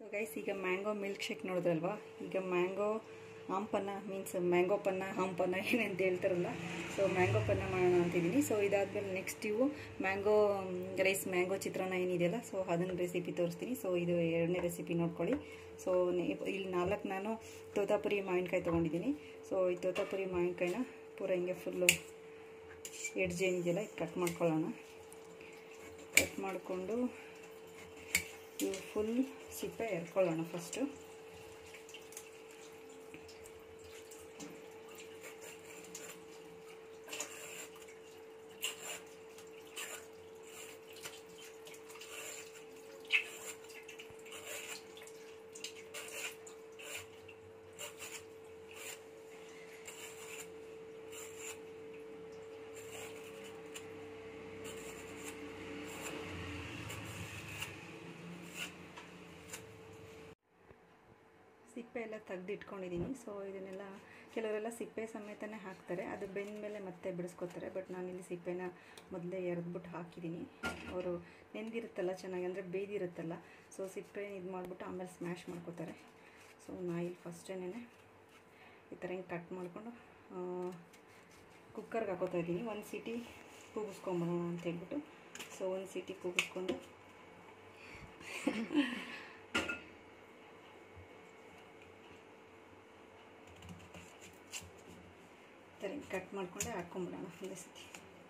guys ಈಗ mango milk shake ನೋಡಿದ್ರಲ್ವಾ ಈಗ mango aam panna means mango panna aam panna ಏನಂತ ಹೇಳ್ತಾರಲ್ಲ ಸೊ ಮ್ಯಾಂಗೋ ಪನ್ನ ಮಾಡೋಣ ಅಂತಿದ್ದೀನಿ ಸೊ ಇದಾದ್ಮೇಲೆ ನೆಕ್ಸ್ಟ್ ಇವು ಮ್ಯಾಂಗೋ ರೈಸ್ ಮ್ಯಾಂಗೋ ಚಿತ್ರಾನ್ನ ಏನಿದೆಯಲ್ಲ ಸೊ ಅದನ್ನ ರೆಸಿಪಿ ತೋರಿಸ್ತೀನಿ ಸೊ ಇದು ಎರಡನೇ ರೆಸಿಪಿ ನೋಡ್ಕೊಳ್ಳಿ ಸೊ ಇಲ್ಲಿ ನಾಲ್ಕು ನಾನು ತೋತಾಪುರಿ ಮಾವಿನಕಾಯಿ ತೊಗೊಂಡಿದ್ದೀನಿ ಸೊ ಈ ತೋತಾಪುರಿ ಮಾವಿನಕಾಯಿನ ಪೂರ ಹಿಂಗೆ ಫುಲ್ಲು ಎಡ್ಜ್ ಏನಿದೆಯಲ್ಲ ಕಟ್ ಮಾಡ್ಕೊಳ್ಳೋಣ ಕಟ್ ಮಾಡಿಕೊಂಡು ಇವು ಫುಲ್ ಸಿಪ್ಪೆ ಎರ್ಕೊಳ್ಳೋಣ ಫಸ್ಟು ಸಿಪ್ಪೆ ಎಲ್ಲ ತೆಗ್ದು ಇಟ್ಕೊಂಡಿದ್ದೀನಿ ಸೊ ಇದನ್ನೆಲ್ಲ ಕೆಲವರೆಲ್ಲ ಸಿಪ್ಪೆ ಸಮೇತನೇ ಹಾಕ್ತಾರೆ ಅದು ಬೆಂದ ಮೇಲೆ ಮತ್ತೆ ಬಿಡಿಸ್ಕೊತಾರೆ ಬಟ್ ನಾನಿಲ್ಲಿ ಸಿಪ್ಪೆನ ಮೊದಲೇ ಎರೆದ್ಬಿಟ್ಟು ಹಾಕಿದ್ದೀನಿ ಅವರು ನೆಂದಿರುತ್ತಲ್ಲ ಚೆನ್ನಾಗಿ ಅಂದರೆ ಬೇಯ್ದಿರುತ್ತಲ್ಲ ಸೊ ಸಿಪ್ಪೆ ಇದು ಮಾಡಿಬಿಟ್ಟು ಆಮೇಲೆ ಸ್ಮ್ಯಾಶ್ ಮಾಡ್ಕೋತಾರೆ ಸೊ ನಾ ಇಲ್ಲಿ ಫಸ್ಟೇನೆ ಈ ಥರ ಹಿಂಗೆ ಕಟ್ ಮಾಡಿಕೊಂಡು ಕುಕ್ಕರ್ಗೆ ಹಾಕೋತಾ ಇದ್ದೀನಿ ಒಂದು ಸೀಟಿ ಕೂಗಿಸ್ಕೊಂಬಿಡೋಣ ಅಂತ ಹೇಳ್ಬಿಟ್ಟು ಸೊ ಒಂದು ಸೀಟಿ ಕೂಗಿಸ್ಕೊಂಡು ಥರ ಕಟ್ ಮಾಡಿಕೊಂಡೆ ಹಾಕ್ಕೊಂಬಿಡೋಣ ಒಂದೇ ಸತಿ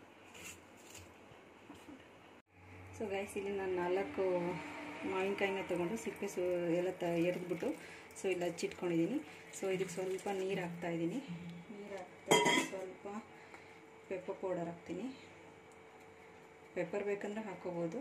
ಸೊ ಗೈಸ್ ಇಲ್ಲಿ ನಾನು ನಾಲ್ಕು ಮಾವಿನಕಾಯಿನ ತೊಗೊಂಡು ಸಿಪ್ಪೆ ಸು ಎಲ್ಲ ತ ಎರೆದ್ಬಿಟ್ಟು ಸೊ ಇಲ್ಲಿ ಹಚ್ಚಿಟ್ಕೊಂಡಿದ್ದೀನಿ ಸೊ ಇದಕ್ಕೆ ಸ್ವಲ್ಪ ನೀರು ಹಾಕ್ತಾಯಿದ್ದೀನಿ ನೀರು ಹಾಕ್ತಾ ಸ್ವಲ್ಪ ಪೆಪ್ಪರ್ ಪೌಡರ್ ಹಾಕ್ತೀನಿ ಪೆಪ್ಪರ್ ಬೇಕಂದ್ರೆ ಹಾಕೋಬೋದು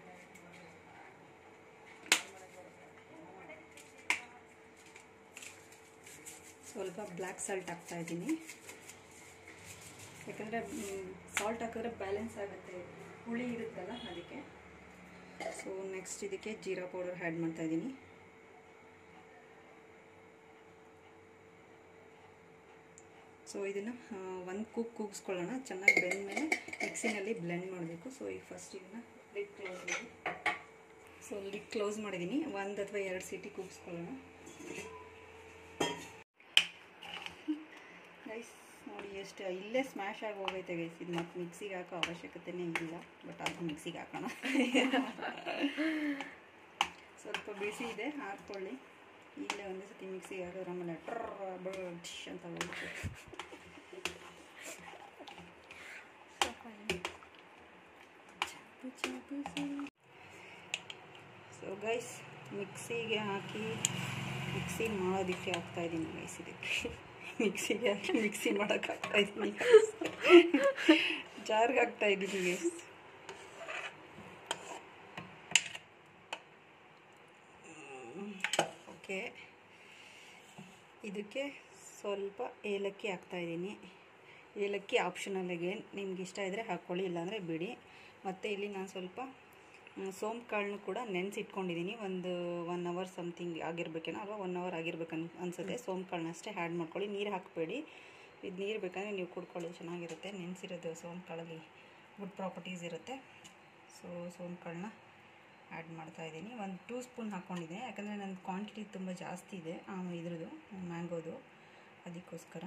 ಸ್ವಲ್ಪ ಬ್ಲ್ಯಾಕ್ ಸಾಲ್ಟ್ ಹಾಕ್ತಾಯಿದ್ದೀನಿ ಯಾಕಂದರೆ ಸಾಲ್ಟ್ ಹಾಕಿದ್ರೆ ಬ್ಯಾಲೆನ್ಸ್ ಆಗುತ್ತೆ ಹುಳಿ ಇರುತ್ತಲ್ಲ ಅದಕ್ಕೆ ಸೊ ನೆಕ್ಸ್ಟ್ ಇದಕ್ಕೆ ಜೀರಾ ಪೌಡರ್ ಆ್ಯಡ್ ಮಾಡ್ತಾಯಿದ್ದೀನಿ ಸೊ ಇದನ್ನು ಒಂದು ಕೂಗ್ ಕೂಗಿಸ್ಕೊಳ್ಳೋಣ ಚೆನ್ನಾಗಿ ಬೆಂದಮೇಲೆ ಮಿಕ್ಸಿನಲ್ಲಿ ಬ್ಲೆಂಡ್ ಮಾಡಬೇಕು ಸೊ ಈಗ ಫಸ್ಟ್ ಇದನ್ನು ಲಿಡ್ ಕ್ಲೋಸ್ ಮಾಡಿ ಸೊ ಲಿಡ್ ಕ್ಲೋಸ್ ಮಾಡಿದ್ದೀನಿ ಒಂದು ಅಥವಾ ಎರಡು ಸೀಟಿ ಕೂಗಿಸ್ಕೊಳ್ಳೋಣ ಗೈಸ್ ನೋಡಿ ಎಷ್ಟು ಇಲ್ಲೇ ಸ್ಮ್ಯಾಶ್ ಆಗಿ ಹೋಗೈತೆ ಗೈಸ್ ಇದು ಮತ್ತು ಮಿಕ್ಸಿಗೆ ಹಾಕೋ ಅವಶ್ಯಕತೆನೇ ಇಲ್ಲ ಬಟ್ ಅದು ಮಿಕ್ಸಿಗೆ ಹಾಕೋಣ ಸ್ವಲ್ಪ ಬಿಸಿ ಇದೆ ಹಾಕ್ಕೊಳ್ಳಿ ಇಲ್ಲೇ ಒಂದೇ ಸತಿ ಮಿಕ್ಸಿಗೆ ಹಾಕಿದ್ರೆ ಆಮೇಲೆ ಟ್ರ ಡಿಶ್ ಅಂತ ಹೋಗುತ್ತೆ ಸೊ ಗೈಸ್ ಮಿಕ್ಸಿಗೆ ಹಾಕಿ ಮಿಕ್ಸಿ ಮಾಡೋದಕ್ಕೆ ಹಾಕ್ತಾಯಿದ್ದೀನಿ ಗೈಸ್ ಇದಕ್ಕೆ ಮಿಕ್ಸಿಗೆ ಹಾಕಿ ಮಿಕ್ಸಿ ಮಾಡೋಕೆ ಹಾಕ್ತಾಯಿದ್ದೀನಿ ಜಾರ್ಗೆ ಹಾಕ್ತಾಯಿದ್ದೀನಿ ಗೈಸ್ ಓಕೆ ಇದಕ್ಕೆ ಸ್ವಲ್ಪ ಏಲಕ್ಕಿ ಹಾಕ್ತಾಯಿದ್ದೀನಿ ಏಲಕ್ಕಿ ಆಪ್ಷನಲ್ ಅಗೇನ್ ನಿಮ್ಗೆ ಇಷ್ಟ ಇದ್ದರೆ ಹಾಕ್ಕೊಳ್ಳಿ ಇಲ್ಲಾಂದರೆ ಬಿಡಿ ಮತ್ತು ಇಲ್ಲಿ ನಾನು ಸ್ವಲ್ಪ ಸೋಂಪು ಕಾಳನ್ನು ಕೂಡ ನೆನೆಸಿಟ್ಕೊಂಡಿದ್ದೀನಿ ಒಂದು ಒನ್ ಅವರ್ ಸಮಥಿಂಗ್ ಆಗಿರ್ಬೇಕೇನೋ ಅಲ್ವಾ ಒನ್ ಅವರ್ ಆಗಿರ್ಬೇಕು ಅನ್ ಅನ್ಸುತ್ತೆ ಸೋಂಪು ಕಾಳನ್ನ ಅಷ್ಟೇ ಆ್ಯಡ್ ಮಾಡ್ಕೊಳ್ಳಿ ನೀರು ಹಾಕಬೇಡಿ ಇದು ನೀರು ಬೇಕಂದರೆ ನೀವು ಕುಡ್ಕೊಳ್ಳಿ ಚೆನ್ನಾಗಿರುತ್ತೆ ನೆನೆಸಿರೋದು ಸೋಂಪು ಕಾಳಲ್ಲಿ ಗುಡ್ ಪ್ರಾಪರ್ಟೀಸ್ ಇರುತ್ತೆ ಸೊ ಸೋಂಪು ಕಾಳನ್ನ ಆ್ಯಡ್ ಮಾಡ್ತಾಯಿದ್ದೀನಿ ಒಂದು ಟೂ ಸ್ಪೂನ್ ಹಾಕ್ಕೊಂಡಿದ್ದೀನಿ ಯಾಕಂದರೆ ನನ್ನ ಕ್ವಾಂಟಿಟಿ ತುಂಬ ಜಾಸ್ತಿ ಇದೆ ಇದ್ರದ್ದು ಮ್ಯಾಂಗೋದು ಅದಕ್ಕೋಸ್ಕರ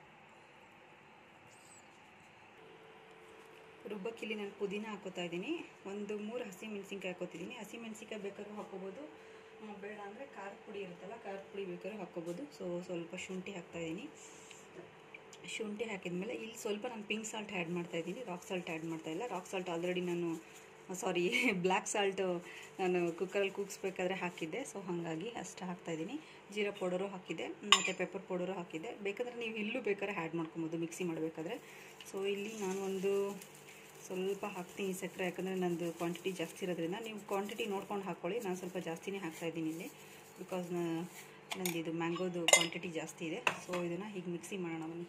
ರುಬ್ಬಕ್ಕಿಲ್ಲಿ ನಾನು ಪುದೀನ ಹಾಕೋತಾ ಇದ್ದೀನಿ ಒಂದು ಮೂರು ಹಸಿ ಮೆಣಸಿನ್ಕಾಯಿ ಹಾಕೋತಿದ್ದೀನಿ ಹಸಿ ಮೆಣಸಿನ್ಕಾಯಿ ಬೇಕಾದ್ರೂ ಹಾಕೋಬೋದು ಬೇಡ ಅಂದರೆ ಖಾರದ ಪುಡಿ ಇರುತ್ತಲ್ಲ ಖಾರದ ಪುಡಿ ಬೇಕಾದ್ರೂ ಹಾಕೋಬೋದು ಸೊ ಸ್ವಲ್ಪ ಶುಂಠಿ ಹಾಕ್ತಾಯಿದ್ದೀನಿ ಶುಂಠಿ ಹಾಕಿದ್ಮೇಲೆ ಇಲ್ಲಿ ಸ್ವಲ್ಪ ನಾನು ಪಿಂಕ್ ಸಾಲ್ಟ್ ಆ್ಯಡ್ ಮಾಡ್ತಾಯಿದ್ದೀನಿ ರಾಕ್ ಸಾಲ್ಟ್ ಆ್ಯಡ್ ಮಾಡ್ತಾಯಿಲ್ಲ ರಾಕ್ ಸಾಲ್ಟ್ ಆಲ್ರೆಡಿ ನಾನು ಸಾರಿ ಬ್ಲ್ಯಾಕ್ ಸಾಲ್ಟು ನಾನು ಕುಕ್ಕರಲ್ಲಿ ಕೂಗಿಸ್ಬೇಕಾದ್ರೆ ಹಾಕಿದ್ದೆ ಸೊ ಹಾಗಾಗಿ ಅಷ್ಟು ಹಾಕ್ತಾಯಿದ್ದೀನಿ ಜೀರಾ ಪೌಡರು ಹಾಕಿದ್ದೆ ಮತ್ತು ಪೆಪ್ಪರ್ ಪೌಡರು ಹಾಕಿದ್ದೆ ಬೇಕಾದರೆ ನೀವು ಇಲ್ಲೂ ಬೇಕಾದ್ರೆ ಆ್ಯಡ್ ಮಾಡ್ಕೊಬೋದು ಮಿಕ್ಸಿ ಮಾಡಬೇಕಾದ್ರೆ ಸೊ ಇಲ್ಲಿ ನಾನು ಒಂದು ಸ್ವಲ್ಪ ಹಾಕ್ತೀನಿ ಸಕ್ಕರೆ ಯಾಕಂದರೆ ನಂದು ಕ್ವಾಂಟಿಟಿ ಜಾಸ್ತಿ ಇರೋದ್ರಿಂದ ನೀವು ಕ್ವಾಂಟಿಟಿ ನೋಡ್ಕೊಂಡು ಹಾಕ್ಕೊಳ್ಳಿ ನಾನು ಸ್ವಲ್ಪ ಜಾಸ್ತಿನೇ ಹಾಕ್ತಾಯಿದ್ದೀನಿ ಇಲ್ಲಿ ಬಿಕಾಸ್ ನಂದು ಇದು ಮ್ಯಾಂಗೋದು ಕ್ವಾಂಟಿಟಿ ಜಾಸ್ತಿ ಇದೆ ಸೊ ಇದನ್ನು ಹೀಗೆ ಮಿಕ್ಸಿ ಮಾಡೋಣ ಬನ್ನಿ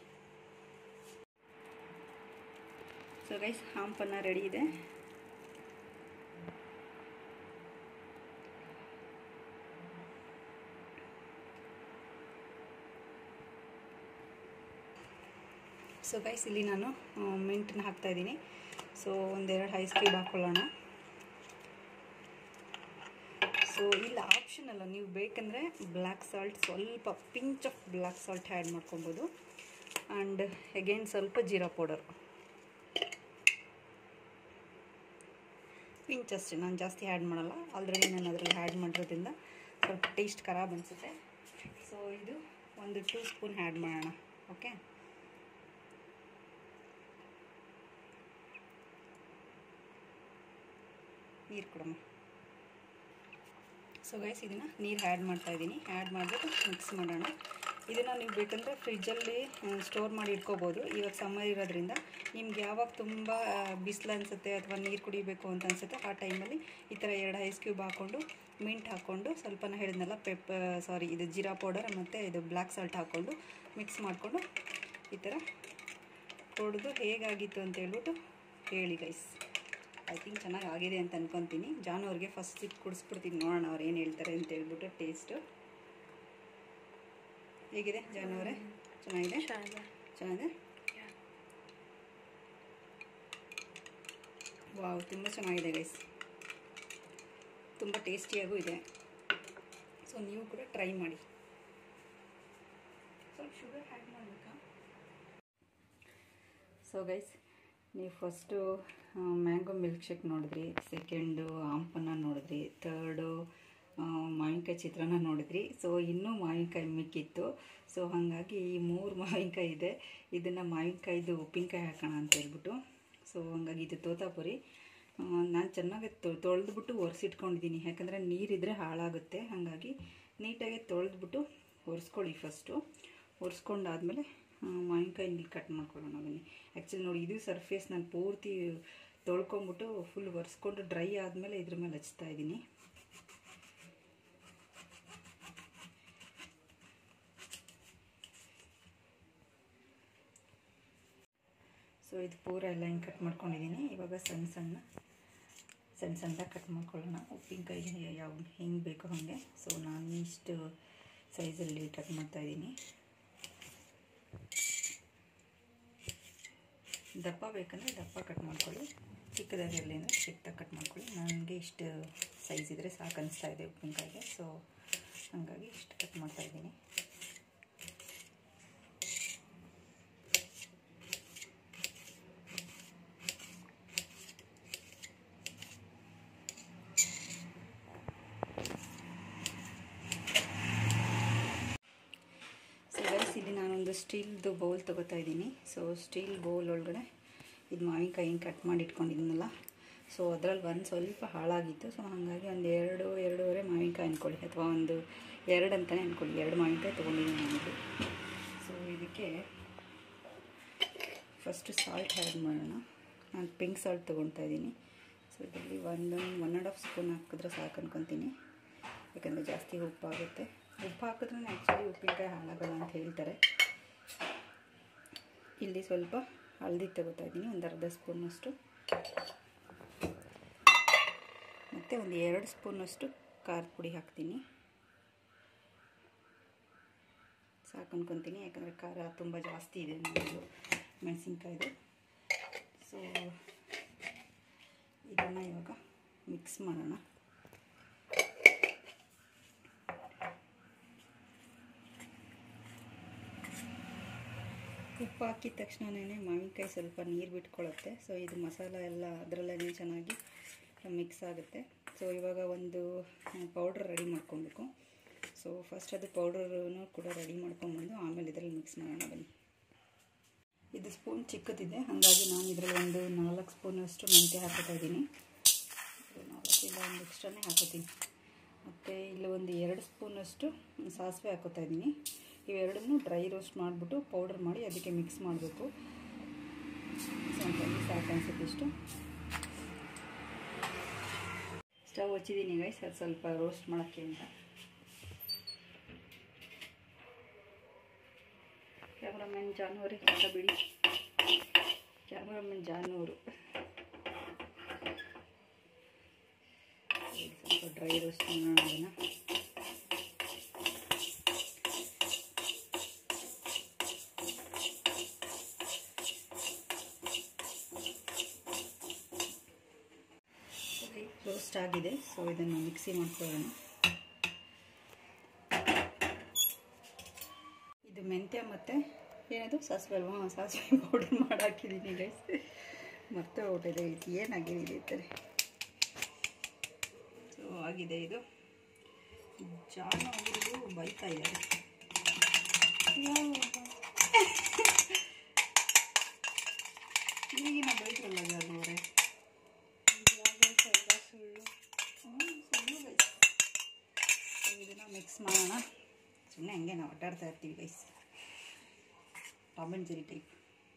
ಸೊ ರೈಸ್ ಹಾಂಪನ್ನ ರೆಡಿ ಇದೆ ಸೊ ಗೈಸ್ ಇಲ್ಲಿ ನಾನು ಮಿಂಟನ್ನ ಹಾಕ್ತಾಯಿದ್ದೀನಿ ಸೊ ಒಂದೆರಡು ಐಸ್ ಕ್ಯೂಬ್ ಹಾಕ್ಕೊಳ್ಳೋಣ ಸೊ ಸೊ ಇಲ್ಲಿ ಆಪ್ಷನ್ ಅಲ್ಲ ನೀವು ಬೇಕಂದರೆ ಬ್ಲ್ಯಾಕ್ ಸಾಲ್ಟ್ ಸ್ವಲ್ಪ pinch of black salt add ಮಾಡ್ಕೊಬೋದು ಆ್ಯಂಡ್ ಅಗೇನ್ ಸ್ವಲ್ಪ ಜೀರಾ ಪೌಡರ್ ಪಿಂಚ್ ಅಷ್ಟೇ ನಾನು ಜಾಸ್ತಿ ಆ್ಯಡ್ ಮಾಡಲ್ಲ ಆಲ್ರೆಡಿ ನಾನು ಅದರಲ್ಲಿ ಆ್ಯಡ್ ಮಾಡಿರೋದ್ರಿಂದ ಸ್ವಲ್ಪ ಟೇಸ್ಟ್ ಖರಾಬ್ ಅನಿಸುತ್ತೆ ಸೊ ಇದು ಒಂದು ಟೂ ಸ್ಪೂನ್ ಆ್ಯಡ್ ಮಾಡೋಣ ಓಕೆ ನೀರು ಕೊಡಮ್ಮ ಸೊ ಗೈಸ್ ಇದನ್ನು ನೀರು ಆ್ಯಡ್ ಮಾಡ್ತಾ ಇದ್ದೀನಿ ಆ್ಯಡ್ ಮಾಡಿಬಿಟ್ಟು ಮಿಕ್ಸ್ ಮಾಡೋಣ ಇದನ್ನು ನೀವು ಬೇಕಂದರೆ ಫ್ರಿಜ್ಜಲ್ಲಿ ಸ್ಟೋರ್ ಮಾಡಿ ಇಟ್ಕೋಬೋದು ಇವಾಗ ಸಮ್ಮರ್ ಇರೋದ್ರಿಂದ ನಿಮ್ಗೆ ಯಾವಾಗ ತುಂಬ ಬಿಸಿಲು ಅನಿಸುತ್ತೆ ಅಥವಾ ನೀರು ಕುಡಿಬೇಕು ಅಂತ ಅನಿಸುತ್ತೆ ಆ ಟೈಮಲ್ಲಿ ಈ ಥರ ಎರಡು ಐಸ್ ಕ್ಯೂಬ್ ಹಾಕ್ಕೊಂಡು ಮಿಂಟ್ ಹಾಕ್ಕೊಂಡು ಸ್ವಲ್ಪನ ಹೇಳಿದ್ನಲ್ಲ ಪೆಪ್ ಸಾರಿ ಇದು ಜೀರಾ ಪೌಡರ್ ಮತ್ತು ಇದು ಬ್ಲ್ಯಾಕ್ ಸಾಲ್ಟ್ ಹಾಕ್ಕೊಂಡು ಮಿಕ್ಸ್ ಮಾಡಿಕೊಂಡು ಈ ಥರ ಹೊಡೆದು ಹೇಗಾಗಿತ್ತು ಅಂತ ಹೇಳ್ಬಿಟ್ಟು ಹೇಳಿ ಗೈಸ್ ಐ ಥಿಂಕ್ ಚೆನ್ನಾಗಿ ಆಗಿದೆ ಅಂತ ಅನ್ಕೊತೀನಿ ಜಾನ್ ಅವ್ರಿಗೆ ಫಸ್ಟ್ ಸಿಪ್ ಕುಡಿಸ್ಬಿಡ್ತೀನಿ ನೋಡೋಣ ಅವ್ರು ಏನು ಹೇಳ್ತಾರೆ ಅಂತ ಹೇಳ್ಬಿಟ್ಟು ಟೇಸ್ಟು ಹೇಗಿದೆ ಜಾನ್ ಅವರೇ ಚೆನ್ನಾಗಿದೆ ಚೆನ್ನಾಗಿದೆ ವಾವ್ ತುಂಬ ಚೆನ್ನಾಗಿದೆ ಗೈಸ್ ತುಂಬ ಟೇಸ್ಟಿಯಾಗೂ ಇದೆ ಸೊ ನೀವು ಕೂಡ ಟ್ರೈ ಮಾಡಿ ಸ್ವಲ್ಪ ಶುಗರ್ ಆ್ಯಡ್ ಮಾಡಬೇಕಾ ಸೊ ಗೈಸ್ ನೀವು ಫಸ್ಟು ಮ್ಯಾಂಗೋ ಮಿಲ್ಕ್ ಶೇಕ್ ನೋಡಿದ್ರಿ ಸೆಕೆಂಡು ಆಂಪನ್ನ ನೋಡಿದ್ರಿ ಥರ್ಡು ಮಾವಿನಕಾಯಿ ಚಿತ್ರಾನ್ನ ನೋಡಿದ್ರಿ ಸೊ ಇನ್ನೂ ಮಾವಿನಕಾಯಿ ಮಿಕ್ಕಿತ್ತು ಸೊ ಹಾಗಾಗಿ ಈ ಮೂರು ಮಾವಿನಕಾಯಿ ಇದೆ ಇದನ್ನು ಮಾವಿನಕಾಯಿದು ಉಪ್ಪಿನಕಾಯಿ ಹಾಕೋಣ ಅಂತ ಹೇಳ್ಬಿಟ್ಟು ಸೊ ಹಾಗಾಗಿ ಇದು ತೋತಾಪುರಿ ನಾನು ಚೆನ್ನಾಗಿ ತೊಳೆದ್ಬಿಟ್ಟು ಒರೆಸಿಟ್ಕೊಂಡಿದ್ದೀನಿ ಯಾಕಂದರೆ ನೀರಿದ್ರೆ ಹಾಳಾಗುತ್ತೆ ಹಾಗಾಗಿ ನೀಟಾಗಿ ತೊಳೆದ್ಬಿಟ್ಟು ಒರೆಸ್ಕೊಳ್ಳಿ ಫಸ್ಟು ಒರೆಸ್ಕೊಂಡಾದ್ಮೇಲೆ ಮಾವಿನಕಾಯಿ ಇಲ್ಲಿ ಕಟ್ ಮಾಡ್ಕೊಳ್ಳೋಣ ಬನ್ನಿ ಆ್ಯಕ್ಚುಲಿ ನೋಡಿ ಇದು ಸರ್ಫೇಸ್ ನಾನು ಪೂರ್ತಿ ತೊಳ್ಕೊಂಬಿಟ್ಟು ಫುಲ್ ಒರೆಸ್ಕೊಂಡು ಡ್ರೈ ಆದಮೇಲೆ ಇದ್ರ ಮೇಲೆ ಹಚ್ತಾ ಇದ್ದೀನಿ ಸೊ ಇದು ಪೂರ ಎಲ್ಲ ಹಿಂಗೆ ಕಟ್ ಮಾಡ್ಕೊಂಡಿದ್ದೀನಿ ಇವಾಗ ಸಣ್ಣ ಸಣ್ಣ ಸಣ್ಣ ಸಣ್ಣದಾಗಿ ಕಟ್ ಮಾಡ್ಕೊಳ್ಳೋಣ ಉಪ್ಪಿನಕಾಯಿಗೆ ಯಾವ ಹೆಂಗೆ ಬೇಕೋ ಹಾಗೆ ಸೊ ನಾನು ಇಷ್ಟು ಸೈಜಲ್ಲಿ ಕಟ್ ಮಾಡ್ತಾಯಿದ್ದೀನಿ ದಪ್ಪ ಬೇಕಂದರೆ ದಪ್ಪ ಕಟ್ ಮಾಡ್ಕೊಳ್ಳಿ ಚಿಕ್ಕದಾಗಿರಲಿ ಅಂದರೆ ಚಿಕ್ಕದಾಗಿ ಕಟ್ ಮಾಡ್ಕೊಳ್ಳಿ ನನಗೆ ಇಷ್ಟು ಸೈಜ್ ಇದ್ದರೆ ಸಾಕು ಅನಿಸ್ತಾ ಇದೆ ಉಪ್ಪಿನಕಾಯಿಗೆ ಸೊ ಹಾಗಾಗಿ ಇಷ್ಟು ಕಟ್ ಮಾಡ್ತಾಯಿದ್ದೀನಿ ಸೊ ಗೈಸ್ ಇಲ್ಲಿ ನಾನೊಂದು ಸ್ಟೀಲ್ದು ಬೌಲ್ ತೊಗೋತಾ ಇದ್ದೀನಿ ಸೊ ಸ್ಟೀಲ್ ಬೌಲ್ ಒಳಗಡೆ ಇದು ಮಾವಿನಕಾಯಿ ಹಿಂಗೆ ಕಟ್ ಮಾಡಿ ಇಟ್ಕೊಂಡಿದ್ದೀನಲ್ಲ ಸೊ ಅದರಲ್ಲಿ ಒಂದು ಸ್ವಲ್ಪ ಹಾಳಾಗಿತ್ತು ಸೊ ಹಾಗಾಗಿ ಒಂದು ಎರಡು ಎರಡೂವರೆ ಮಾವಿನಕಾಯಿ ಅಂದ್ಕೊಳ್ಳಿ ಅಥವಾ ಒಂದು ಎರಡು ಅಂತಲೇ ಅಂದ್ಕೊಳ್ಳಿ ಎರಡು ಮಾವಿನಕಾಯಿ ತೊಗೊಂಡಿದ್ದೀನಿ ನಾನಿಲ್ಲಿ ಸೊ ಇದಕ್ಕೆ ಫಸ್ಟು ಸಾಲ್ಟ್ ಆ್ಯಡ್ ಮಾಡೋಣ ನಾನು ಪಿಂಕ್ ಸಾಲ್ಟ್ ತೊಗೊಳ್ತಾ ಇದ್ದೀನಿ ಸೊ ಇದರಲ್ಲಿ ಒಂದು ಒನ್ ಆ್ಯಂಡ್ ಹಾಫ್ ಸ್ಪೂನ್ ಹಾಕಿದ್ರೆ ಸಾಕು ಅನ್ಕೊತೀನಿ ಯಾಕಂದರೆ ಜಾಸ್ತಿ ಉಪ್ಪಾಗುತ್ತೆ ಉಪ್ಪು ಹಾಕಿದ್ರೆ ಆ್ಯಕ್ಚುಲಿ ಉಪ್ಪಿನಕಾಯಿ ಹಾಳಾಗಲ್ಲ ಅಂತ ಹೇಳ್ತಾರೆ ಇಲ್ಲಿ ಸ್ವಲ್ಪ ಹಳದಿ ತಗೋತಾ ಇದ್ದೀನಿ ಒಂದು ಅರ್ಧ ಸ್ಪೂನಷ್ಟು ಮತ್ತು ಒಂದು ಎರಡು ಸ್ಪೂನಷ್ಟು ಖಾರದ ಪುಡಿ ಹಾಕ್ತೀನಿ ಸಾಕು ಅನ್ಕೊತೀನಿ ಯಾಕಂದರೆ ಖಾರ ತುಂಬ ಜಾಸ್ತಿ ಇದೆ ನಮ್ಮದು ಮೆಣಸಿನ್ಕಾಯ್ದು ಸೊ ಇದನ್ನು ಇವಾಗ ಮಿಕ್ಸ್ ಮಾಡೋಣ ಉಪ್ಪು ಹಾಕಿದ ತಕ್ಷಣವೇ ಮಾವಿನಕಾಯಿ ಸ್ವಲ್ಪ ನೀರು ಬಿಟ್ಕೊಳ್ಳುತ್ತೆ ಸೊ ಇದು ಮಸಾಲ ಎಲ್ಲ ಅದರಲ್ಲೇ ಚೆನ್ನಾಗಿ ಮಿಕ್ಸ್ ಆಗುತ್ತೆ ಸೊ ಇವಾಗ ಒಂದು ಪೌಡ್ರ್ ರೆಡಿ ಮಾಡ್ಕೊಬೇಕು ಸೊ ಫಸ್ಟ್ ಅದು ಪೌಡ್ರನ್ನು ಕೂಡ ರೆಡಿ ಮಾಡ್ಕೊಂಬಂದು ಆಮೇಲೆ ಇದರಲ್ಲಿ ಮಿಕ್ಸ್ ಮಾಡೋಣ ಬನ್ನಿ ಇದು ಸ್ಪೂನ್ ಚಿಕ್ಕದಿದೆ ಹಾಗಾಗಿ ನಾನು ಇದರಲ್ಲಿ ಒಂದು ನಾಲ್ಕು ಸ್ಪೂನಷ್ಟು ಮೆಂತ್ಯ ಹಾಕೋತಾ ಇದ್ದೀನಿ ನಾಲ್ಕು ಇಲ್ಲ ಒಂದು ಎಕ್ಸ್ಟ್ರಾನೇ ಹಾಕೋತೀನಿ ಮತ್ತು ಇಲ್ಲಿ ಒಂದು ಎರಡು ಸ್ಪೂನಷ್ಟು ಸಾಸಿವೆ ಹಾಕೋತಾ ಇದ್ದೀನಿ ಇವೆರಡನ್ನೂ ಡ್ರೈ ರೋಸ್ಟ್ ಮಾಡಿಬಿಟ್ಟು ಪೌಡರ್ ಮಾಡಿ ಅದಕ್ಕೆ ಮಿಕ್ಸ್ ಮಾಡಬೇಕು ಸ್ವಲ್ಪ ಸಾಕು ಅನ್ಸುತ್ತೆ ಇಷ್ಟು ಸ್ಟವ್ ಹಚ್ಚಿದ್ದೀನಿ ಗೈಸ್ ಅದು ಸ್ವಲ್ಪ ರೋಸ್ಟ್ ಮಾಡೋಕ್ಕೆ ಅಂತ ಕ್ಯಾಮ್ರಾಮನ್ ಜಾನೂರಿ ಅಂತ ಬಿಡಿ ಕ್ಯಾಮ್ರಾಮನ್ ಜಾನೂರು ಸ್ವಲ್ಪ ಡ್ರೈ ರೋಸ್ಟ್ ಮಾಡೋಣ ಅದನ್ನು ರೋಸ್ಟ್ ಆಗಿದೆ ಸೊ ಇದನ್ನು ಮಿಕ್ಸಿ ಮಾಡ್ಕೊಳ್ಳೋಣ ಇದು ಮೆಂತ್ಯ ಮತ್ತು ಏನದು ಸಾಸಿವೆ ಅಲ್ವಾ ಹಾಂ, ಸಾಸಿವೆ ಪೌಡರ್ ಮಾಡಿ ಹಾಕಿದ್ದೀನಿ ಗೈಸ್ ಮತ್ತೆ ಹೊಟ್ಟಿದೆ ಏನಾಗಿದೆ ಈ ಥರ ಸೊ ಆಗಿದೆ ಇದು ಜಾಣ ಹುಡುಗರು ಬೈತಾ ಇದ್ದಾರೆ ಈಗಿನ ಬೈತ್ರಲ್ಲ ಜಾನು ಅವರೇ ಸುಳ್ಳು ಸುಳ್ಳು ಗೈಸ್ ಇದನ್ನು ಮಿಕ್ಸ್ ಮಾಡೋಣ ಸುಮ್ಮನೆ ಹಂಗೆ ನಾವು ಆಟಾಡ್ತಾ ಇರ್ತೀವಿ guys Tom and Jerry type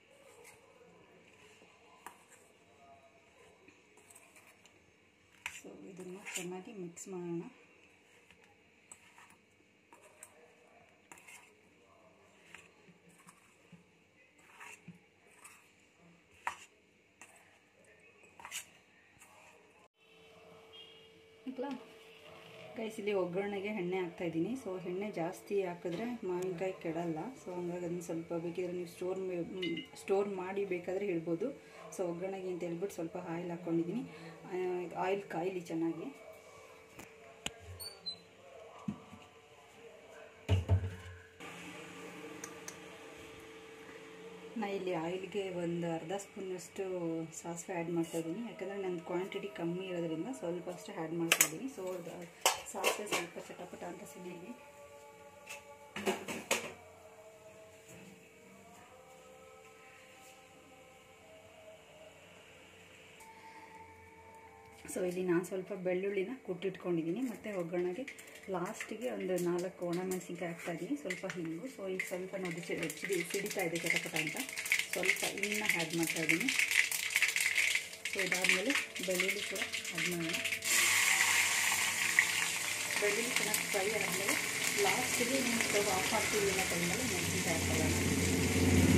so ಇದನ್ನು ಚೆನ್ನಾಗಿ ಮಿಕ್ಸ್ ಮಾಡೋಣ ಇಲ್ಲ ಗೈಸ್ ಇಲ್ಲಿ ಒಗ್ಗರಣೆಗೆ ಎಣ್ಣೆ ಹಾಕ್ತಾ ಇದ್ದೀನಿ ಸೊ ಎಣ್ಣೆ ಜಾಸ್ತಿ ಹಾಕಿದ್ರೆ ಮಾವಿನಕಾಯಿ ಕೆಡಲ್ಲ ಸೊ ಹಂಗಾಗಿ ಅದನ್ನು ಸ್ವಲ್ಪ ಬೇಕಿದ್ರೆ ನೀವು ಸ್ಟೋರ್ ಸ್ಟೋರ್ ಮಾಡಿ ಬೇಕಾದರೆ ಇಡ್ಬೋದು ಸೊ ಒಗ್ಗರಣೆಗೆ ಅಂತ ಹೇಳ್ಬಿಟ್ಟು ಸ್ವಲ್ಪ ಆಯಿಲ್ ಹಾಕ್ಕೊಂಡಿದ್ದೀನಿ ಆಯಿಲ್ ಕಾಯಿಲಿ ಚೆನ್ನಾಗಿ ನಾ ಇಲ್ಲಿ ಆಯಿಲ್ಗೆ ಒಂದು ಅರ್ಧ ಸ್ಪೂನಷ್ಟು ಸಾಸಿವೆ ಆ್ಯಡ್ ಮಾಡ್ತಾ ಇದ್ದೀನಿ ಯಾಕಂದರೆ ನನ್ನ ಕ್ವಾಂಟಿಟಿ ಕಮ್ಮಿ ಇರೋದ್ರಿಂದ ಸ್ವಲ್ಪ ಅಷ್ಟೇ ಆ್ಯಡ್ ಮಾಡ್ತಾ ಇದ್ದೀನಿ ಸೊ ಅದು ಸಾಸಿವೆ ಸ್ವಲ್ಪ ಚಟಪಟ ಅಂತ ಸಿಡಿಲಿ ಸೊ ಇಲ್ಲಿ ನಾನು ಸ್ವಲ್ಪ ಬೆಳ್ಳುಳ್ಳಿನ ಕುಟ್ಟಿಟ್ಕೊಂಡಿದ್ದೀನಿ ಮತ್ತು ಒಗ್ಗರಣೆಗೆ ಲಾಸ್ಟಿಗೆ ಒಂದು ನಾಲ್ಕು ಒಣಮೆಣಸಿನ್ಕಾಯಿ ಹಾಕ್ತಾ ಇದ್ದೀನಿ ಸ್ವಲ್ಪ ಹಿಂಗು ಸೊ ಈಗ ಸ್ವಲ್ಪ ನೋಡಿ ಚಿ- ಚಿಡಿ ಸಿಡಿತಾ ಇದೆ ಚಟಪಟ ಅಂತ ಸ್ವಲ್ಪ ಇನ್ನ ಆ್ಯಡ್ ಮಾಡ್ತಾ ಇದ್ದೀನಿ ಸೊ ಇದಾದಮೇಲೆ ಬೆಳ್ಳುಳ್ಳಿ ಕೂಡ ಆ್ಯಡ್ ಮಾಡೋಣ ಬೆಳ್ಳುಳ್ಳಿ ಚೆನ್ನಾಗಿ ಫ್ರೈ ಆದಮೇಲೆ ಲಾಸ್ಟಿಗೆ ನೀವು ಸ್ಟವ್ ಆಫ್ ಮಾಡ್ತೀವಿ ಅನ್ನೋ ಟೈಮಲ್ಲಿ ಮೆಣಸಿನ್ಕಾಯಿ ಹಾಕೊಳ್ಳೋಣ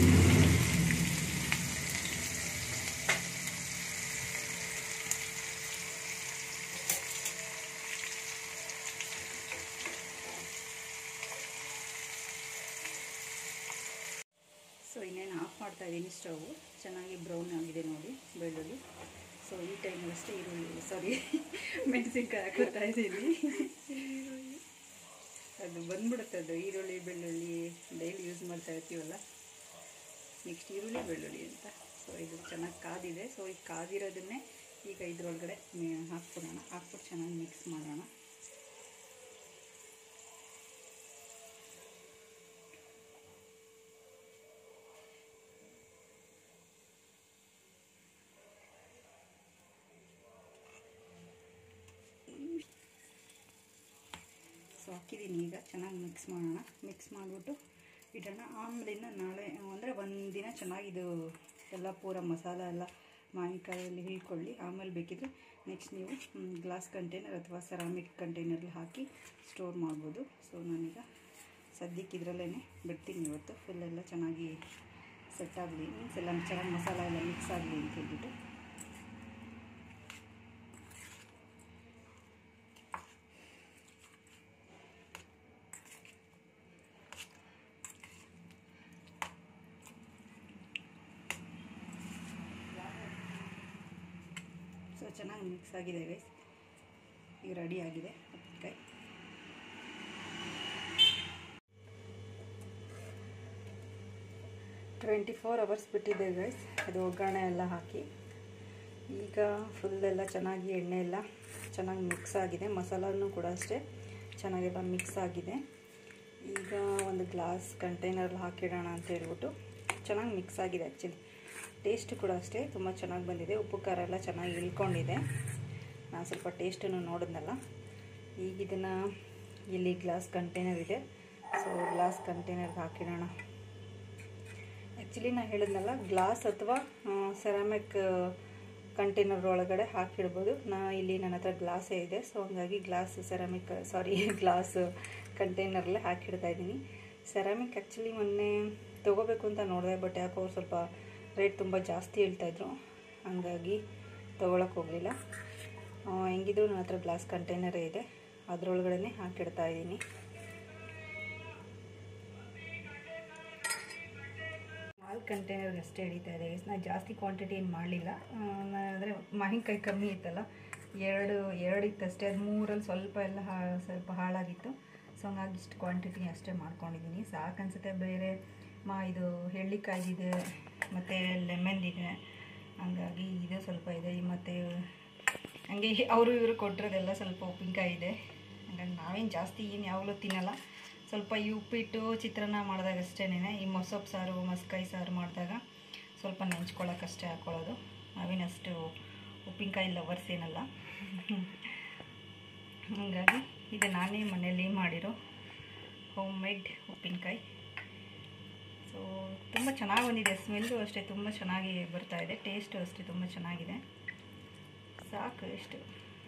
ಸೊ ಇನ್ನೇನು ಆಫ್ ಮಾಡ್ತಾ ಇದ್ದೀನಿ ಸ್ಟವ್ ಚೆನ್ನಾಗಿ ಬ್ರೌನ್ ಆಗಿದೆ ನೋಡಿ ಬೆಳ್ಳುಳ್ಳಿ ಸೊ ಈ ಟೈಮಲ್ಲಿ ಅಷ್ಟೇ ಈರುಳ್ಳಿ ಸಾರಿ ಮೆಣಸಿನ್ಕಾಯಿ ಹಾಕೋತಾ ಇದ್ದೀನಿ ಅದು ಬಂದ್ಬಿಡುತ್ತೆ ಅದು ಈರುಳ್ಳಿ ಬೆಳ್ಳುಳ್ಳಿ ಡೈಲಿ ಯೂಸ್ ಮಾಡ್ತಾ ಇರ್ತೀವಲ್ಲ ನೆಕ್ಸ್ಟ್ ಈರುಳ್ಳಿ ಬೆಳ್ಳುಳ್ಳಿ ಅಂತ ಸೊ ಇದು ಚೆನ್ನಾಗಿ ಕಾದಿದೆ ಸೊ ಈ ಕಾದಿರೋದನ್ನೇ ಈಗ ಇದ್ರೊಳಗಡೆ ಮೇ- ಹಾಕ್ಬಿಡೋಣ ಹಾಕ್ಬಿಟ್ಟು ಚೆನ್ನಾಗಿ ಮಿಕ್ಸ್ ಮಾಡೋಣ ಸೊ ಹಾಕಿದ್ದೀನಿ ಈಗ ಚೆನ್ನಾಗಿ ಮಿಕ್ಸ್ ಮಾಡೋಣ ಮಿಕ್ಸ್ ಮಾಡಿಬಿಟ್ಟು ಇಡೋಣ ಆಮೇಲೆ ಇನ್ನು ನಾಳೆ ಅಂದರೆ ಒಂದಿನ ಚೆನ್ನಾಗಿದು ಎಲ್ಲ ಪೂರ ಮಸಾಲ ಎಲ್ಲ ಮಾವಿನಕಾಯಲ್ಲಿ ಹಿಳ್ಕೊಳ್ಳಿ ಆಮೇಲೆ ಬೇಕಿದ್ರೆ ನೆಕ್ಸ್ಟ್ ನೀವು ಗ್ಲಾಸ್ ಕಂಟೈನರ್ ಅಥವಾ ಸೆರಾಮಿಕ್ ಕಂಟೈನರ್ಲಿ ಹಾಕಿ ಸ್ಟೋರ್ ಮಾಡ್ಬೋದು ಸೊ ನಾನೀಗ ಸದ್ಯಕ್ಕೆ ಇದರಲ್ಲೇ ಬಿಡ್ತೀನಿ ಇವತ್ತು ಫುಲ್ ಎಲ್ಲ ಚೆನ್ನಾಗಿ ಸೆಟ್ ಆಗಲಿ ಮೀನ್ಸ್ ಎಲ್ಲ ಚೆನ್ನಾಗಿ ಮಸಾಲ ಎಲ್ಲ ಮಿಕ್ಸ್ ಆಗಲಿ ಅಂತ ಹೇಳ್ಬಿಟ್ಟು ಸೊ ಚೆನ್ನಾಗಿ ಮಿಕ್ಸ್ ಆಗಿದೆ ಗೈಸ್ ಈಗ ರೆಡಿ ಆಗಿದೆ ಉಪ್ಪಿನಕಾಯಿ ಟ್ವೆಂಟಿ ಫೋರ್ ಅವರ್ಸ್ ಬಿಟ್ಟಿದೆ ಗೈಸ್ ಅದು ಒಗ್ಗರಣೆ ಎಲ್ಲ ಹಾಕಿ ಈಗ ಫುಲ್ ಎಲ್ಲ ಚೆನ್ನಾಗಿ ಎಣ್ಣೆ ಎಲ್ಲ ಚೆನ್ನಾಗಿ ಮಿಕ್ಸ್ ಆಗಿದೆ ಮಸಾಲನೂ ಕೂಡ ಅಷ್ಟೇ ಚೆನ್ನಾಗೆಲ್ಲ ಮಿಕ್ಸ್ ಆಗಿದೆ ಈಗ ಒಂದು ಗ್ಲಾಸ್ ಕಂಟೈನರ್ಲಿ ಹಾಕಿಡೋಣ ಅಂತ ಹೇಳ್ಬಿಟ್ಟು ಚೆನ್ನಾಗಿ ಮಿಕ್ಸ್ ಆಗಿದೆ ಆ್ಯಕ್ಚುಲಿ ಟೇಸ್ಟ್ ಕೂಡ ಅಷ್ಟೇ ತುಂಬ ಚೆನ್ನಾಗಿ ಬಂದಿದೆ ಉಪ್ಪು ಖಾರ ಎಲ್ಲ ಚೆನ್ನಾಗಿ ಇಳ್ಕೊಂಡಿದೆ ನಾನು ಸ್ವಲ್ಪ ಟೇಸ್ಟನ್ನು ನೋಡಿದ್ನಲ್ಲ ಈಗ ಇದನ್ನು ಇಲ್ಲಿ ಗ್ಲಾಸ್ ಕಂಟೈನರ್ ಇದೆ ಸೊ ಗ್ಲಾಸ್ ಕಂಟೈನರ್ಗೆ ಹಾಕಿಡೋಣ ಆ್ಯಕ್ಚುಲಿ ನಾನು ಹೇಳಿದ್ನಲ್ಲ ಗ್ಲಾಸ್ ಅಥವಾ ಸೆರಾಮಿಕ್ ಕಂಟೈನರ್ ಒಳಗಡೆ ಹಾಕಿಡ್ಬೋದು ನಾ ಇಲ್ಲಿ ನನ್ನ ಹತ್ರ ಗ್ಲಾಸೇ ಇದೆ ಸೊ ಹಂಗಾಗಿ ಗ್ಲಾಸ್ ಸೆರಾಮಿಕ್ ಸಾರಿ ಗ್ಲಾಸ್ ಕಂಟೈನರ್ಲೇ ಹಾಕಿಡ್ತಾ ಇದ್ದೀನಿ ಸೆರಾಮಿಕ್ ಆ್ಯಕ್ಚುಲಿ ಮೊನ್ನೆ ತೊಗೋಬೇಕು ಅಂತ ನೋಡಿದೆ ಬಟ್ ಯಾಕೋ ಅವ್ರು ಸ್ವಲ್ಪ ರೇಟ್ ತುಂಬ ಜಾಸ್ತಿ ಹೇಳ್ತಾಯಿದ್ರು ಹಂಗಾಗಿ ತೊಗೊಳಕ್ಕೆ ಹೋಗಲಿಲ್ಲ ಹೆಂಗಿದ್ರು ನನ್ನ ಹತ್ರ ಗ್ಲಾಸ್ ಕಂಟೈನರೇ ಇದೆ ಅದರೊಳಗಡೆ ಹಾಕಿಡ್ತಾ ಇದ್ದೀನಿ ಸ್ಮಾಲ್ ಕಂಟೈನರ್ಗೆ ಅಷ್ಟೇ ಹಿಡಿತಾ ಇದೆ ನಾನು ಜಾಸ್ತಿ ಕ್ವಾಂಟಿಟಿ ಏನು ಮಾಡಲಿಲ್ಲ ಅಂದರೆ ಮಾವಿನಕಾಯಿ ಕಮ್ಮಿ ಇತ್ತಲ್ಲ ಎರಡು ಎರಡು ಇತ್ತಷ್ಟೇ ಅದು ಮೂರಲ್ಲಿ ಸ್ವಲ್ಪ ಎಲ್ಲ ಹಾ ಸ್ವಲ್ಪ ಹಾಳಾಗಿತ್ತು ಸೊ ಸೊ ಹಂಗಾಗಿ ಇಷ್ಟು ಕ್ವಾಂಟಿಟಿ ಅಷ್ಟೇ ಮಾಡ್ಕೊಂಡಿದ್ದೀನಿ ಸಾಕು ಅನ್ಸುತ್ತೆ ಬೇರೆ ಮಾ ಇದು ಎಳ್ಳಿಕಾಯ್ದಿದೆ ಮತ್ತು ಲೆಮನ್ದಿದೆ ಹಂಗಾಗಿ ಇದು ಸ್ವಲ್ಪ ಇದೆ ಮತ್ತು ಹಂಗೆ ಅವರು ಇವರು ಕೊಟ್ಟಿರೋದೆಲ್ಲ ಸ್ವಲ್ಪ ಉಪ್ಪಿನಕಾಯಿ ಇದೆ ಹಂಗಾಗಿ ನಾವೇನು ಜಾಸ್ತಿ ಏನು ಯಾವಾಗಲೂ ತಿನ್ನಲ್ಲ ಸ್ವಲ್ಪ ಈ ಉಪ್ಪಿಟ್ಟು ಚಿತ್ರಾನ್ನ ಮಾಡಿದಾಗ ಅಷ್ಟೇನೆ ಈ ಮೊಸಪ್ಪು ಸಾರು ಮಸ್ಕಾಯಿ ಸಾರು ಮಾಡಿದಾಗ ಸ್ವಲ್ಪ ನೆಂಚ್ಕೊಳ್ಳೋಕ್ಕಷ್ಟೇ ಹಾಕ್ಕೊಳ್ಳೋದು ನಾವೇನಷ್ಟು ಉಪ್ಪಿನಕಾಯಿ ಲವರ್ಸ್ ಏನಲ್ಲ ಹಾಗಾಗಿ ಇದು ನಾನೇ ಮನೆಯಲ್ಲಿ ಮಾಡಿರೋ ಹೋಮ್ ಮೇಡ್ ಉಪ್ಪಿನಕಾಯಿ ಸೊ ತುಂಬ ಚೆನ್ನಾಗಿ ಬಂದಿದೆ ಸ್ಮೆಲ್ಲು ಅಷ್ಟೇ ತುಂಬ ಚೆನ್ನಾಗಿ ಬರ್ತಾ ಇದೆ ಟೇಸ್ಟು ಅಷ್ಟೇ ತುಂಬ ಚೆನ್ನಾಗಿದೆ ಸಾಕು ಎಷ್ಟು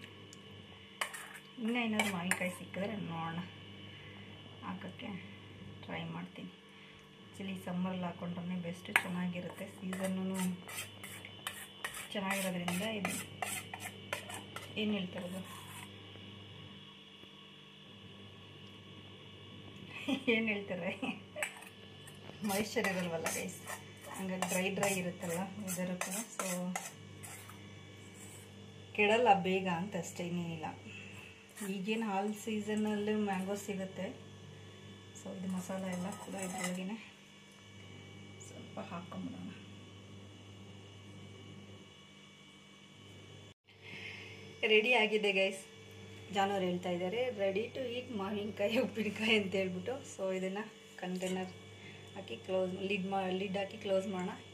ಇನ್ನೂ ಏನಾದರೂ ಮಾವಿನಕಾಯಿ ಸಿಕ್ಕಿದ್ರೆ ನೋಡೋಣ ಹಾಕೋಕ್ಕೆ ಟ್ರೈ ಮಾಡ್ತೀನಿ ಆ್ಯಕ್ಚುಲಿ ಸಮ್ಮರಲ್ಲಿ ಹಾಕೊಂಡ್ರೆ ಬೆಸ್ಟ್ ಚೆನ್ನಾಗಿರುತ್ತೆ ಸೀಸನ್ನು ಚೆನ್ನಾಗಿರೋದ್ರಿಂದ ಇದು ಏನು ಹೇಳ್ತಾರದು ಏನು ಹೇಳ್ತಾರೆ ಮಾಯಿಶ್ಚರ್ ಇರಲ್ವಲ್ಲ ಗೈಸ್ ಹಂಗಾಗಿ ಡ್ರೈ ಡ್ರೈ ಇರುತ್ತಲ್ಲ ವೆದರು ಕೂಡ ಸೊ ಕೆಡಲ್ಲ ಬೇಗ ಅಂತ ಅಷ್ಟೇ ಇನ್ನೇನಿಲ್ಲ ಈಗೇನು ಹಾಲ್ ಸೀಸನಲ್ಲಿ ಮ್ಯಾಂಗೋ ಸಿಗುತ್ತೆ ಸೊ ಇದು ಮಸಾಲ ಎಲ್ಲ ಕೂಡ ಇದ್ರೊಳಗೇನೆ ಸ್ವಲ್ಪ ಹಾಕೊಂಬಿಡೋಣ ರೆಡಿ ಆಗಿದೆ ಗೈಸ್ ಜಾನವ್ರು ಹೇಳ್ತಾ ಇದ್ದಾರೆ ರೆಡಿ ಟು ಈಟ್ ಮಾವಿನಕಾಯಿ ಉಪ್ಪಿನಕಾಯಿ ಅಂತ ಹೇಳ್ಬಿಟ್ಟು ಸೊ ಇದನ್ನು ಕಂಟೈನರ್ ಹಾಕಿ ಕ್ಲೋಸ್ ಲಿಡ್ ಮಾ ಲಿಡ್ ಹಾಕಿ ಕ್ಲೋಸ್ ಮಾಡೋಣ